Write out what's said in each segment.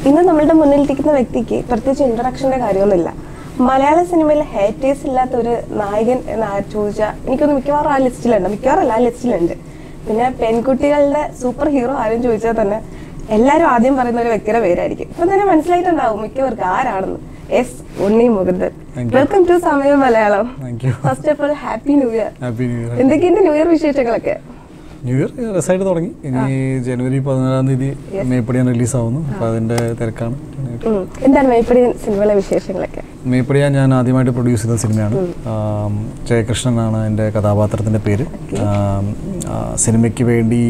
ഇന്ന് നമ്മളുടെ മുന്നിലിരിക്കുന്ന വ്യക്തിക്ക് പ്രത്യേകിച്ച് ഇൻട്രൊഡക്ഷന്റെ കാര്യമൊന്നുമില്ല മലയാള സിനിമയിൽ ഹേറ്റേഴ്സ് ഇല്ലാത്ത ഒരു നായകൻ എന്ന് ആ ചോദിച്ചാൽ എനിക്കൊന്ന് മിക്കവാറും ആ ലിസ്റ്റിലുണ്ട് മിക്കവാറും അല്ല ആ ലിസ്റ്റിലുണ്ട് പിന്നെ പെൺകുട്ടികളുടെ സൂപ്പർ ഹീറോ ആരും ചോദിച്ചാൽ തന്നെ എല്ലാവരും ആദ്യം പറയുന്ന ഒരു വ്യക്തിയുടെ പേരായിരിക്കും ഇപ്പൊ തന്നെ മനസ്സിലായിട്ടുണ്ടാവും മിക്കവർക്ക് ആരാണെന്ന് yes Unni Mukundan Thank you. Welcome to Samayam Malayalam thank you first of all happy new year happy new year എന്തൊക്കെയുണ്ട് ന്യൂ ഇയർ വിശേഷങ്ങളൊക്കെ ന്യൂ ഇയർ രസമായിട്ട് തുടങ്ങി ഇനി ജനുവരി പതിനാലാം തീയതി മേപ്പടിയാൻ റിലീസ് ആവുന്നു അപ്പോൾ അതിൻ്റെ തിരക്കാണ് ഉം. എന്താണ് മേപ്പടി സിനിമയിലെ വിശേഷങ്ങളൊക്കെ മേപ്പടിയാൻ ഞാൻ ആദ്യമായിട്ട് പ്രൊഡ്യൂസ് ചെയ്ത സിനിമയാണ് ആം, ജയകൃഷ്ണനാണ് എൻ്റെ കഥാപാത്രത്തിൻ്റെ പേര് ആം, ആ, സിനിമയ്ക്ക് വേണ്ടി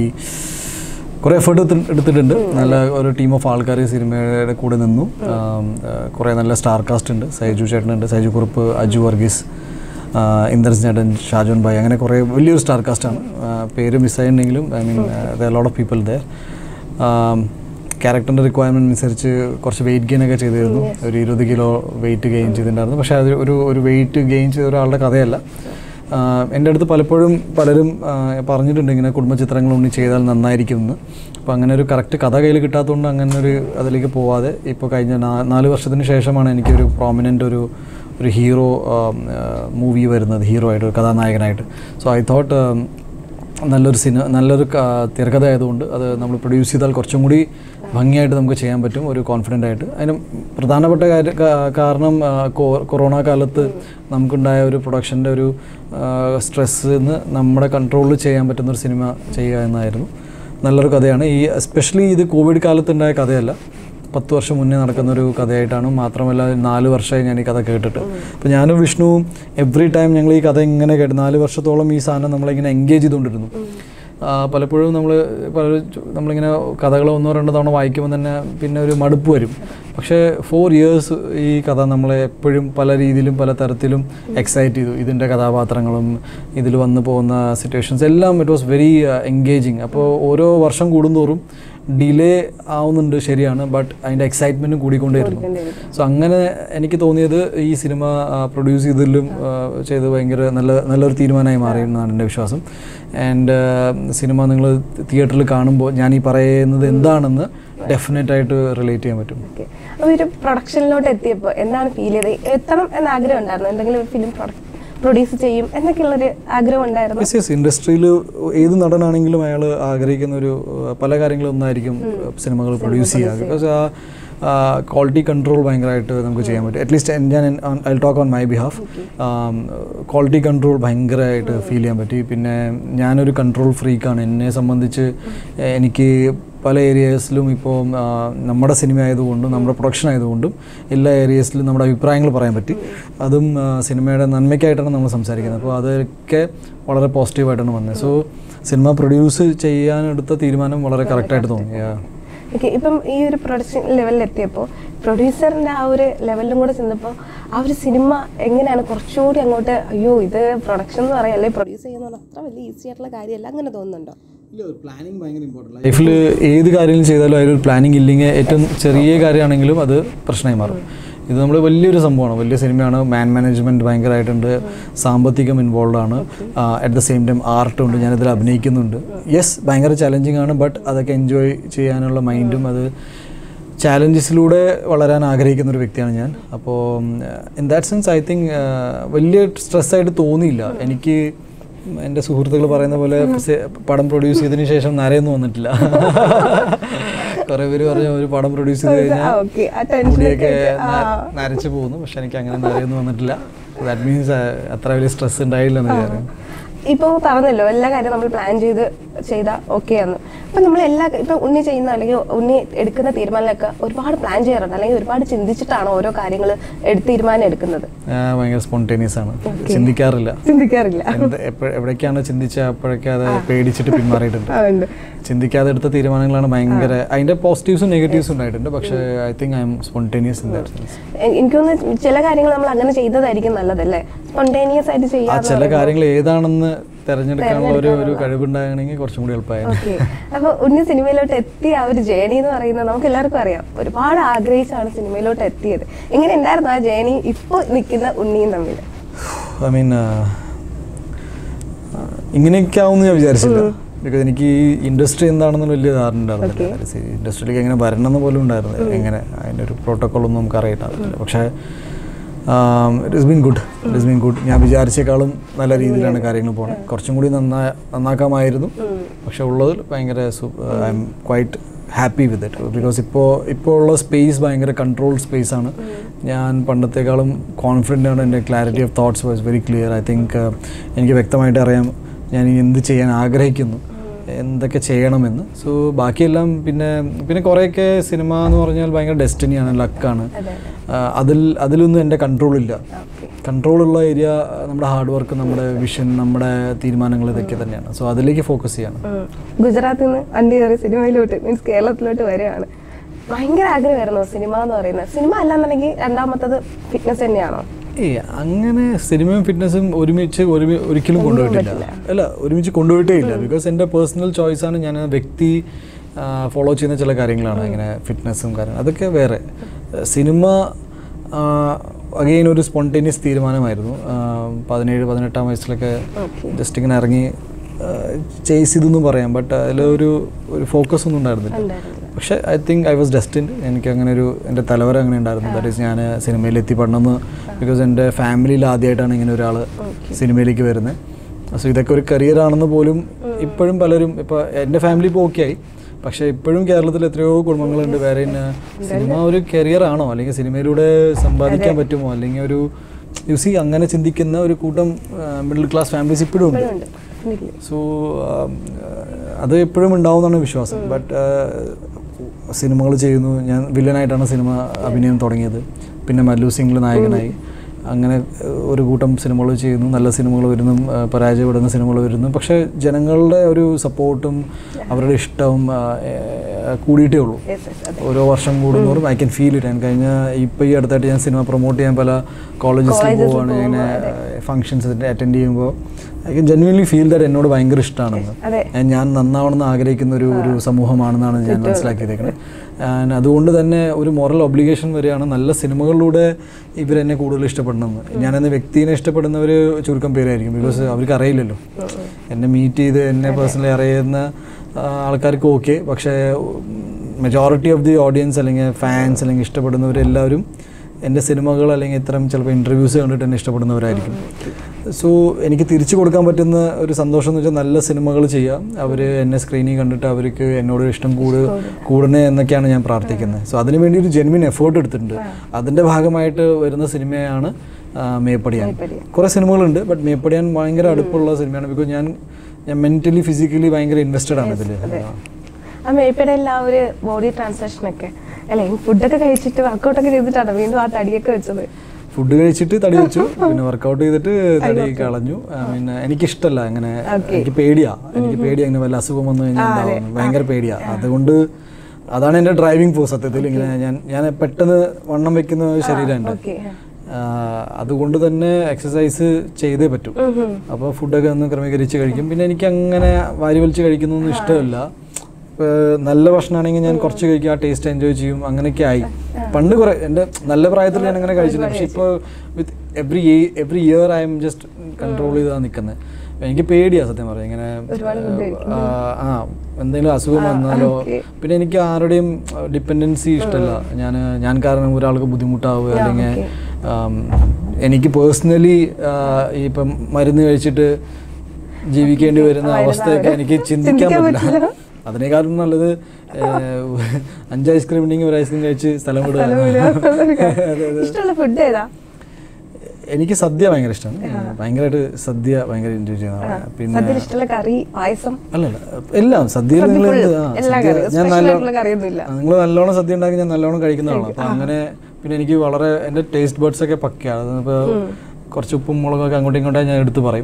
കുറേ എഫേർട്ട് എടുത്തിട്ടുണ്ട് നല്ല ഒരു ടീം ഓഫ് ആൾക്കാർ സിനിമയുടെ കൂടെ നിന്നു ആം, ആ, കുറേ നല്ല സ്റ്റാർ കാസ്റ്റ് ഉണ്ട് സൈജു ചേട്ടനുണ്ട് സൈജു കുറുപ്പ് അജു വർഗീസ് ആ, ഇന്ദ്രൻസ് ചേട്ടൻ ഷാജോൻ ഭായ് അങ്ങനെ കുറേ വലിയൊരു സ്റ്റാർ കാസ്റ്റാണ് പേര് മിസ്സായിട്ടുണ്ടെങ്കിലും I mean lot of people there ക്യാരക്ടറിൻ്റെ റിക്വയർമെൻറ്റ് അനുസരിച്ച് കുറച്ച് വെയിറ്റ് ഗെയിൻ ഒക്കെ ചെയ്തിരുന്നു ഒരു ഇരുപത് കിലോ വെയിറ്റ് ഗെയിൻ ചെയ്തിട്ടുണ്ടായിരുന്നു പക്ഷേ അത് ഒരു ഒരു വെയിറ്റ് ഗെയിൻ ചെയ്ത ഒരാളുടെ കഥയല്ല ആഹ് എൻ്റെ അടുത്ത് പലപ്പോഴും പലരും ആഹ് പറഞ്ഞിട്ടുണ്ട് ഇങ്ങനെ കുടുംബചിത്രങ്ങൾ ഉണ്ണി ചെയ്താൽ നന്നായിരിക്കും എന്ന് അപ്പോൾ അങ്ങനെ ഒരു കറക്റ്റ് കഥ കയ്യിൽ കിട്ടാത്തതുകൊണ്ട് അങ്ങനെ ഒരു അതിലേക്ക് പോവാതെ ഇപ്പോൾ കഴിഞ്ഞ നാ- നാല് വർഷത്തിന് ശേഷമാണ് എനിക്കൊരു പ്രോമിനൻ്റ് ഒരു ഒരു ഹീറോ മൂവി വരുന്നത് ഹീറോ ആയിട്ട് ഒരു കഥാനായകനായിട്ട് സോ ഐ തോട്ട് നല്ലൊരു സിനിമ നല്ലൊരു ക- തിരക്കഥ ആയതുകൊണ്ട് അത് നമ്മൾ പ്രൊഡ്യൂസ് ചെയ്താൽ കുറച്ചും കൂടി ഭംഗിയായിട്ട് നമുക്ക് ചെയ്യാൻ പറ്റും ഒരു കോൺഫിഡൻ്റ് ആയിട്ട് അതിന് പ്രധാനപ്പെട്ട കാര്യ കാ- കാരണം ആ, കൊ- കൊറോണ കാലത്ത് നമുക്കുണ്ടായ ഒരു പ്രൊഡക്ഷൻ്റെ ഒരു സ്ട്രെസ് നമ്മുടെ കൺട്രോളിൽ ചെയ്യാൻ പറ്റുന്ന ഒരു സിനിമ ചെയ്യുക എന്നായിരുന്നു നല്ലൊരു കഥയാണ് ഈ എസ്പെഷ്യലി ഇത് കോവിഡ് കാലത്തുണ്ടായ കഥയല്ല പത്ത് വർഷം മുന്നേ നടക്കുന്ന ഒരു കഥയായിട്ടാണ് മാത്രമല്ല നാല് വർഷമായി ഞാൻ ഈ കഥ കേട്ടിട്ട് അപ്പോൾ ഞാനും വിഷ്ണുവും എവറി ടൈം ഞങ്ങൾ ഈ കഥ ഇങ്ങനെ കേട്ട് നാല് വർഷത്തോളം ഈ സാധനം നമ്മളിങ്ങനെ എൻഗേജ് ചെയ്തുകൊണ്ടിരുന്നു ആ, പലപ്പോഴും നമ്മൾ പല നമ്മളിങ്ങനെ കഥകൾ ഒന്നോ രണ്ടോ തവണ വായിക്കുമ്പോൾ തന്നെ പിന്നെ ഒരു മടുപ്പ് വരും പക്ഷേ ഫോർ ഇയേഴ്സ് ഈ കഥ നമ്മളെ എപ്പോഴും പല രീതിയിലും പല തരത്തിലും എക്സൈറ്റ് ചെയ്തു ഇതിൻ്റെ കഥാപാത്രങ്ങളും ഇതിൽ വന്നു പോകുന്ന സിറ്റുവേഷൻസ് എല്ലാം ഇറ്റ് വാസ് വെരി എൻഗേജിങ് അപ്പോൾ ഓരോ വർഷം കൂടുന്തോറും ഡിലേ ആവുന്നുണ്ട് ശരിയാണ് ബട്ട് അതിൻ്റെ എക്സൈറ്റ്മെൻറ്റും കൂടിക്കൊണ്ടേയിരുന്നു സോ അങ്ങനെ എനിക്ക് തോന്നിയത് ഈ സിനിമ പ്രൊഡ്യൂസ് ചെയ്തതിലും ആ, ചെയ്ത് ഭയങ്കര നല്ല നല്ലൊരു തീരുമാനമായി മാറി എന്നാണ് എൻ്റെ വിശ്വാസം ആൻഡ് സിനിമ നിങ്ങൾ തിയേറ്ററിൽ കാണുമ്പോൾ ഞാൻ ഈ പറയുന്നത് എന്താണെന്ന് ഡെഫിനറ്റ് ആയിട്ട് റിലേറ്റ് ചെയ്യാൻ പറ്റും ഓക്കെ അപ്പോൾ ഒരു പ്രൊഡക്ഷനിലോട്ട് എത്തിയപ്പോൾ എന്താണ് ഫീൽ ചെയ്തത് എത്തണം എന്ന ആഗ്രഹം ഉണ്ടായിരുന്നു എന്തെങ്കിലും ഫിലിം പ്രൊഡ്യൂസ് ചെയ്യും എന്നൊക്കെയുള്ളൊരു ആഗ്രഹം ഉണ്ടായിരുന്നു യെസ് യെസ് ഇൻഡസ്ട്രിയിൽ ഏത് നടനാണെങ്കിലും അയാൾ ആഗ്രഹിക്കുന്ന ഒരു ആ, പല കാര്യങ്ങളും ഒന്നായിരിക്കും സിനിമകൾ പ്രൊഡ്യൂസ് ചെയ്യുക ബിക്കോസ് ആ ക്വാളിറ്റി കൺട്രോൾ ഭയങ്കരമായിട്ട് നമുക്ക് ചെയ്യാൻ പറ്റും അറ്റ്ലീസ്റ്റ് ഞാൻ I talk on my behalf quality control ഭയങ്കരമായിട്ട് ഫീൽ ചെയ്യാൻ പറ്റി പിന്നെ ഞാനൊരു കൺട്രോൾ ഫ്രീക്കാണ് എന്നെ സംബന്ധിച്ച് എനിക്ക് പല ഏരിയാസിലും ഇപ്പോൾ നമ്മുടെ സിനിമ ആയതുകൊണ്ടും നമ്മുടെ പ്രൊഡക്ഷൻ ആയതുകൊണ്ടും എല്ലാ ഏരിയസിലും നമ്മുടെ അഭിപ്രായങ്ങൾ പറയാൻ പറ്റി അതും ആ, സിനിമയുടെ നന്മയ്ക്കായിട്ടാണ് നമ്മൾ സംസാരിക്കുന്നത് അപ്പോൾ അതൊക്കെ വളരെ പോസിറ്റീവായിട്ടാണ് വന്നത് സോ സിനിമ പ്രൊഡ്യൂസ് ചെയ്യാനെടുത്ത തീരുമാനം വളരെ കറക്റ്റായിട്ട് തോന്നി Yeah. ഓക്കെ ഇപ്പം ഈ ഒരു പ്രൊഡക്ഷൻ ലെവലിൽ എത്തിയപ്പോൾ പ്രൊഡ്യൂസറിന്റെ ആ ഒരു ലെവലിലും കൂടെ ചെന്നപ്പോൾ ആ ഒരു സിനിമ എങ്ങനെയാണ് കുറച്ചുകൂടി അങ്ങോട്ട് അയ്യോ ഇത് പ്രൊഡക്ഷൻ എന്ന് പറയാം അല്ലെങ്കിൽ പ്രൊഡ്യൂസ് ചെയ്യുന്ന പറഞ്ഞാൽ അത്ര വലിയ ഈസി ആയിട്ടുള്ള കാര്യമല്ല അങ്ങനെ തോന്നുന്നുണ്ടോ ലൈഫിൽ ഏത് കാര്യം ചെയ്താലും അതിലൊരു പ്ലാനിങ് ഇല്ലെങ്കിൽ ഏറ്റവും ചെറിയ കാര്യമാണെങ്കിലും അത് പ്രശ്നമായി മാറും ഇത് നമ്മൾ വലിയൊരു സംഭവമാണ് വലിയ സിനിമയാണ് മാൻ മാനേജ്മെൻറ്റ് ഭയങ്കരമായിട്ടുണ്ട് സാമ്പത്തികം ഇൻവോൾവ് ആണ് at the same time art ഉണ്ട് ഞാനിതിൽ അഭിനയിക്കുന്നുണ്ട് യെസ് ഭയങ്കര ചലഞ്ചിങ് ആണ് ബട്ട് അതൊക്കെ എൻജോയ് ചെയ്യാനുള്ള മൈൻഡും അത് ചാലഞ്ചസിലൂടെ വളരാൻ ആഗ്രഹിക്കുന്ന ഒരു വ്യക്തിയാണ് ഞാൻ അപ്പോൾ in that sense I think വലിയ സ്ട്രെസ്സായിട്ട് തോന്നിയില്ല എനിക്ക് എൻ്റെ സുഹൃത്തുക്കൾ പറയുന്ന പോലെ സെ- പടം പ്രൊഡ്യൂസ് ചെയ്തതിന് ശേഷം നരയൊന്നും വന്നിട്ടില്ല കുറേ പേര് പറഞ്ഞു ഒരു പടം പ്രൊഡ്യൂസ് ചെയ്ത് കഴിഞ്ഞാൽ ഓക്കെ ആ ടെൻഷനൊക്കെ മുടിയൊക്കെ ന- നരച്ചു പോകുന്നു പക്ഷെ എനിക്ക് അങ്ങനെ നരയൊന്നും വന്നിട്ടില്ല ദാറ്റ് മീൻസ് അത്ര വലിയ സ്ട്രെസ് ഉണ്ടായില്ലെന്ന് വിചാരം ഇപ്പോൾ പറഞ്ഞല്ലോ എല്ലാ കാര്യം നമ്മൾ പ്ലാൻ ചെയ്ത് ചെയ്താൽ ഓക്കെ ആണ് അപ്പം നമ്മൾ എല്ലാ ഇപ്പം ഉണ്ണി ചെയ്യുന്ന അല്ലെങ്കിൽ ഉണ്ണി എടുക്കുന്ന തീരുമാനങ്ങളൊക്കെ ഒരുപാട് പ്ലാൻ ചെയ്യാറുണ്ട് അല്ലെങ്കിൽ ഒരുപാട് ചിന്തിച്ചിട്ടാണ് ഓരോ കാര്യങ്ങൾ എടുത്ത് തീരുമാനം എടുക്കുന്നത് ഞാൻ ഭയങ്കര സ്പോണ്ടേനിയസ് ആണ് ചിന്തിക്കാറില്ല ചിന്തിക്കാറില്ല എന്ത് എപ്പ- എവിടേക്കാണ് ചിന്തിച്ച അപ്പോഴൊക്കെ അത് പേടിച്ചിട്ട് പിന്മാറിയിട്ടുണ്ട് അതുണ്ട് ചിന്തിക്കാതെ എടുത്ത തീരുമാനങ്ങളാണ് ഭയങ്കര അതിന്റെ പോസിറ്റീവ്സും നെഗറ്റീവ്സും ഉണ്ടായിട്ടുണ്ട് പക്ഷേ I think I'm spontaneous in that sense എ- എനിക്ക് തോന്നുന്നു ചില കാര്യങ്ങൾ നമ്മൾ അങ്ങനെ ചെയ്തതായിരിക്കും നല്ലതല്ലേ സ്പോണ്ടേനിയസ് ആയിട്ട് ആ ചെയ്യാന്ന് ചില പറയുമ്പോൾ. കാര്യങ്ങൾ ഏതാണെന്ന് തിരഞ്ഞെടുക്കാനുള്ള ഒരു ഒരു കഴിവുണ്ടാകണമെങ്കിൽ കുറച്ചും കൂടി എളുപ്പമായിരുന്നു ഓക്കെ അപ്പൊ ഉണ്ണി സിനിമയിലോട്ട് എത്തിയ ആ ഒരു ജേണി എന്ന് പറയുന്നത് നമുക്ക് എല്ലാവർക്കും അറിയാം ഒരുപാട് ആഗ്രഹിച്ചാണ് സിനിമയിലോട്ട് എത്തിയത് എങ്ങനെ ഉണ്ടായിരുന്നു ആ ജേണി ഇപ്പൊ നിൽക്കുന്ന ഉണ്ണിയും തമ്മിൽ ഐ മീൻ ഇങ്ങനെയൊക്കെ ആവുമെന്ന് ഞാൻ വിചാരിച്ചില്ല ബിക്കോസ് എനിക്ക് ഈ ഇൻഡസ്ട്രി എന്താണെന്നുള്ള വലിയ ധാരണ ഉണ്ടായിരുന്നില്ല ഇൻഡസ്ട്രിയിലേക്ക് എങ്ങനെ വരണം എന്ന് പോലും ഉണ്ടായിരുന്നില്ല എങ്ങനെ അതിൻ്റെ ഒരു പ്രോട്ടോക്കോൾ ഒന്നും നമുക്ക് അറിയിട്ടായിരുന്നില്ല പക്ഷേ it is been good it is been good ഞാൻ വിചാരിച്ചേക്കാളും നല്ല രീതിയിലാണ് കാര്യങ്ങൾ പോകുന്നത് കുറച്ചും കൂടി നന്നാ നന്നാക്കാമായിരുന്നു പക്ഷെ ഉള്ളതിൽ ഭയങ്കര I'm quite happy with it because ഇപ്പോൾ ഇപ്പോൾ ഉള്ള സ്പേസ് ഭയങ്കര കൺട്രോൾ സ്പേസ് ആണ് ഞാൻ പണ്ടത്തെക്കാളും കോൺഫിഡൻ്റ് ആണ് എൻ്റെ clarity of thoughts was very clear I think എനിക്ക് വ്യക്തമായിട്ട് അറിയാം ഞാൻ ഇനി എന്ത് ചെയ്യാൻ ആഗ്രഹിക്കുന്നു എന്തൊക്കെ ചെയ്യണമെന്ന് സോ ബാക്കിയെല്ലാം പിന്നെ പിന്നെ കുറേയൊക്കെ സിനിമ എന്ന് പറഞ്ഞാൽ ഭയങ്കര ഡെസ്റ്റിനിയാണ് ലക്കാണ് അതെ അതിൽ അതിലൊന്നും എൻ്റെ കൺട്രോളില്ല ഓക്കെ കൺട്രോളുള്ള ഏരിയ നമ്മുടെ ഹാർഡ് വർക്ക് നമ്മുടെ വിഷൻ നമ്മുടെ തീരുമാനങ്ങൾ ഇതൊക്കെ തന്നെയാണ് സോ അതിലേക്ക് ഫോക്കസ് ചെയ്യണം ഗുജറാത്തിൽ നിന്ന് വണ്ടി കയറി സിനിമയിലോട്ട് മീൻസ് കേരളത്തിലോട്ട് വരികയാണ് ഭയങ്കര ആഗ്രഹമായിരുന്നു സിനിമ എന്ന് പറയുന്നത് സിനിമ അല്ലാന്നുണ്ടെങ്കിൽ രണ്ടാമത്തത് ഫിറ്റ്നസ് തന്നെയാണോ ഏ അങ്ങനെ സിനിമയും ഫിറ്റ്നസും ഒരുമിച്ച് ഒരുമി ഒരിക്കലും കൊണ്ടുപോയിട്ടില്ല അല്ല ഒരുമിച്ച് കൊണ്ടുപോയിട്ടേ ഇല്ല ബിക്കോസ് എൻ്റെ പേഴ്സണൽ ചോയ്സാണ് ഞാൻ ആ വ്യക്തി ഫോളോ ചെയ്യുന്ന ചില കാര്യങ്ങളാണ് ഇങ്ങനെ ഫിറ്റ്നസ്സും കാര്യങ്ങൾ അതൊക്കെ വേറെ സിനിമ അഗെയിൻ ഒരു സ്പോണ്ടേനിയസ് തീരുമാനമായിരുന്നു ആ, പതിനേഴ് പതിനെട്ടാം വയസ്സിലൊക്കെ ഓക്കെ ജസ്റ്റ് ഇങ്ങനെ ഇറങ്ങി ചേസ് ചെയ്തെന്നും പറയാം ബട്ട് അതിലൊരു ഒരു ഫോക്കസ് ഒന്നും ഉണ്ടായിരുന്നില്ല ഉണ്ടായിരുന്നില്ല പക്ഷേ I think I was destined എനിക്ക് അങ്ങനെ ഒരു എൻ്റെ തലവര അങ്ങനെ ഉണ്ടായിരുന്നു ദാറ്റ് ഈസ് ഞാൻ സിനിമയിൽ എത്തിപ്പെടണമെന്ന് ബിക്കോസ് എൻ്റെ ഫാമിലിയിൽ ആദ്യമായിട്ടാണ് ഇങ്ങനെ ഒരാൾ സിനിമയിലേക്ക് വരുന്നത് സോ ഇതൊക്കെ ഒരു കരിയർ ആണെന്ന് പോലും ഇപ്പോഴും പലരും ഇപ്പോൾ എൻ്റെ ഫാമിലി ഇപ്പോൾ ഓക്കെ ആയി പക്ഷേ ഇപ്പോഴും കേരളത്തിൽ എത്രയോ കുടുംബങ്ങളുണ്ട് വേറെ ഇന്ന സിനിമ ഒരു കരിയർ ആണോ അല്ലെങ്കിൽ സിനിമയിലൂടെ സമ്പാദിക്കാൻ പറ്റുമോ അല്ലെങ്കിൽ ഒരു യു സി അങ്ങനെ ചിന്തിക്കുന്ന ഒരു കൂട്ടം മിഡിൽ ക്ലാസ് ഫാമിലീസ് ഇപ്പോഴും ഉണ്ട് ഉണ്ട് Definitely. സോ അത് എപ്പോഴും ഉണ്ടാവുമെന്നാണ് വിശ്വാസം ബട്ട് സിനിമകൾ ചെയ്യുന്നു ഞാൻ വില്ലനായിട്ടാണ് സിനിമ അഭിനയം തുടങ്ങിയത് പിന്നെ മല്ലു സിംഗിൽ നായകനായി അങ്ങനെ ഏഹ്, ഒരു കൂട്ടം സിനിമകൾ ചെയ്യുന്നു നല്ല സിനിമകൾ വരുന്നു ഏഹ്, പരാജയപ്പെടുന്ന സിനിമകൾ വരുന്നു പക്ഷേ ജനങ്ങളുടെ ഒരു സപ്പോർട്ടും അവരുടെ ഇഷ്ടവും ആ, ഏഹ്, കൂടിയിട്ടേ ഉള്ളൂ Yes, yes, അതെ. ഓരോ വർഷം കൂടുന്നവരും ഐ ക്യാൻ ഫീൽ ഇറ്റ് ഞാൻ കഴിഞ്ഞ ഇപ്പോൾ ഈ അടുത്തായിട്ട് ഞാൻ സിനിമ പ്രൊമോട്ട് ചെയ്യാൻ പല കോളേജസിൽ Colleges ൽ പോവുകയാണ് ഇങ്ങനെ പോകുമ്പോൾ, ഫങ്ഷൻസ് അറ്റൻഡ് ചെയ്യുമ്പോൾ I can genuinely feel that എന്നോട് ഭയങ്കര ഇഷ്ടമാണെന്ന് അതെ ഞാൻ- ഞാൻ നന്നാവണമെന്ന് ആഗ്രഹിക്കുന്ന ഒരു ഒരു സമൂഹമാണെന്നാണ് ഞാൻ മനസ്സിലാക്കിയതേക്കുന്നത് ആൻഡ് അതുകൊണ്ട് തന്നെ ഒരു മോറൽ ഒബ്ലിഗേഷൻ വരെയാണ് നല്ല സിനിമകളിലൂടെ ഇവരെന്നെ കൂടുതൽ ഇഷ്ടപ്പെടണമെന്ന് ഞാൻ എന്ന വ്യക്തിനെ ഇഷ്ടപ്പെടുന്നവർ ചുരുക്കം പേരായിരിക്കും ബിക്കോസ് അവർക്ക് അറിയില്ലല്ലോ എന്നെ മീറ്റ് ചെയ്ത് എന്നെ പേഴ്സണലി അറിയുന്ന ആ, ആൾക്കാർക്ക് ഓക്കെ പക്ഷേ മെജോറിറ്റി ഓഫ് ദി ഓഡിയൻസ് അല്ലെങ്കിൽ ഫാൻസ് അല്ലെങ്കിൽ ഇഷ്ടപ്പെടുന്നവരെല്ലാവരും എൻ്റെ സിനിമകൾ അല്ലെങ്കിൽ ഇത്തരം ചിലപ്പോൾ ഇൻ്റർവ്യൂസ് കണ്ടിട്ട് എന്നെ ഇഷ്ടപ്പെടുന്നവരായിരിക്കും സോ എനിക്ക് തിരിച്ചു കൊടുക്കാൻ പറ്റുന്ന ഒരു സന്തോഷം എന്ന് വെച്ചാൽ നല്ല സിനിമകൾ ചെയ്യാം അവർ എന്നെ സ്ക്രീനിൽ കണ്ടിട്ട് അവർക്ക് എന്നോട് ഇഷ്ടം കൂട് കൂടണേ എന്നൊക്കെയാണ് ഞാൻ പ്രാർത്ഥിക്കുന്നത് സോ അതിനു വേണ്ടി ഒരു ജെനുവിൻ എഫേർട്ട് എടുത്തിട്ടുണ്ട് അതിൻ്റെ ഭാഗമായിട്ട് വരുന്ന സിനിമയാണ് ആ, മേപ്പടിയാൻ മേപ്പടിയാൻ. കുറേ സിനിമകളുണ്ട് ബട്ട് മേപ്പടിയാൻ ഭയങ്കര അടുപ്പുള്ള സിനിമയാണ് ബിക്കോസ് ഞാൻ ഞാൻ മെൻ്റലി ഫിസിക്കലി ഭയങ്കര ഇൻവെസ്റ്റഡ് ആണ് ഇതിൽ ആ മേപ്പയുടെ എല്ലാ ഒരു ബോഡി ട്രാൻസാക്ഷൻ ഒക്കെ അല്ലെ ഫുഡൊക്കെ കഴിച്ചിട്ട് വർക്കൗട്ടൊക്കെ ചെയ്തിട്ടാണ് വീണ്ടും ആ തടിയൊക്കെ വെച്ചത് ഫുഡ് കഴിച്ചിട്ട് തടി വെച്ചു പിന്നെ വർക്കൗട്ട് ചെയ്തിട്ട് തടി കളഞ്ഞു പിന്നെ എനിക്കിഷ്ടമല്ല അങ്ങനെ Okay. എനിക്ക് പേടിയാ എനിക്ക് പേടിയാ ഇങ്ങനെ വല്ല അസുഖം വന്നു കഴിഞ്ഞാൽ എന്താവും ഭയങ്കര പേടിയാ അതുകൊണ്ട് അതാണ് എൻ്റെ ഡ്രൈവിംഗ് ഫോഴ്സ് സത്യത്തിൽ ഇങ്ങനെ ഞാൻ ഞാൻ പെട്ടെന്ന് വണ്ണം വെക്കുന്ന ഒരു ശരീരമുണ്ട് ഓക്കെ ആഹ് അതുകൊണ്ട് തന്നെ എക്സസൈസ് ചെയ്തേ പറ്റൂ അപ്പോൾ ഫുഡൊക്കെ ഒന്ന് ക്രമീകരിച്ച് കഴിക്കും പിന്നെ എനിക്ക് അങ്ങനെ വാരി വലിച്ച് കഴിക്കുന്നൊന്നും ഇഷ്ടമല്ല ഇപ്പൊ നല്ല ഭക്ഷണമാണെങ്കിൽ ഞാൻ കുറച്ച് കഴിക്കും ആ ടേസ്റ്റ് എൻജോയ് ചെയ്യും അങ്ങനെയൊക്കെ ആയി പണ്ട് കുറെ എൻ്റെ നല്ല പ്രായത്തിൽ ഞാൻ അങ്ങനെ കഴിച്ചിട്ടുണ്ട് പക്ഷെ ഇപ്പോൾ with every every year I'm just control ചെയ്താണ് നിൽക്കുന്നത് എനിക്ക് പേടിയാ സത്യം പറയാം ഇങ്ങനെ ഒരുപാട് food ആ, ആ എന്തെങ്കിലും അസുഖം വന്നാലോ okay. പിന്നെ എനിക്ക് ആരുടെയും ഡിപ്പെൻഡൻസി ഇഷ്ടമല്ല ഞാൻ ഞാൻ കാരണം ഒരാൾക്ക് ബുദ്ധിമുട്ടാവുക അല്ലെങ്കിൽ okay. ആം, എനിക്ക് പേഴ്സണലി ഇപ്പം മരുന്ന് കഴിച്ചിട്ട് ജീവിക്കേണ്ടി വരുന്ന വരുന്ന അവസ്ഥയൊക്കെ ഒരു- എനിക്ക് ചിന്തിക്കാൻ ചിന്തിക്കാൻ പറ്റില്ല പറ്റില്ല. അതിനേക്കാളും നല്ലത് ഏഹ്, അഞ്ച് ഐസ്ക്രീം ഉണ്ടെങ്കിൽ ഒരു ഐസ്ക്രീം കഴിച്ച് സ്ഥലം വിടുക സ്ഥലം വിടുക. അതെ, അതെ. ഇഷ്ടമുള്ള ഫുഡ് ഏതാ എനിക്ക് സദ്യ ഭയങ്കര ഇഷ്ടമാണ് ഭയങ്കരമായിട്ട് സദ്യ ഭയങ്കര എൻജോയ് ചെയ്യുന്നതാണ് പിന്നെ സദ്യയിൽ ഇഷ്ടമുള്ള കറി പായസം അല്ലല്ല എല്ലാം സദ്യയിൽ സദ്യ നിങ്ങൾ full, എന്ത് ആ, എല്ലാ സദ്യ കറിയും. ഞാൻ Special നല്ല ആയിട്ടുള്ള കറിയൊന്നുമില്ല. നിങ്ങൾ നല്ലോണം സദ്യ ഉണ്ടാക്കി ഞാൻ നല്ലോണം കഴിക്കുന്ന ആളാണ് അപ്പൊ അങ്ങനെ പിന്നെ എനിക്ക് വളരെ എൻ്റെ ടേസ്റ്റ് ബഡ്സ് ഒക്കെ പക്കയാണ് അതിപ്പോ കുറച്ച് ഉപ്പും മുളകൊക്കെ അങ്ങോട്ടും ഇങ്ങോട്ടും ഞാൻ എടുത്ത് പറയും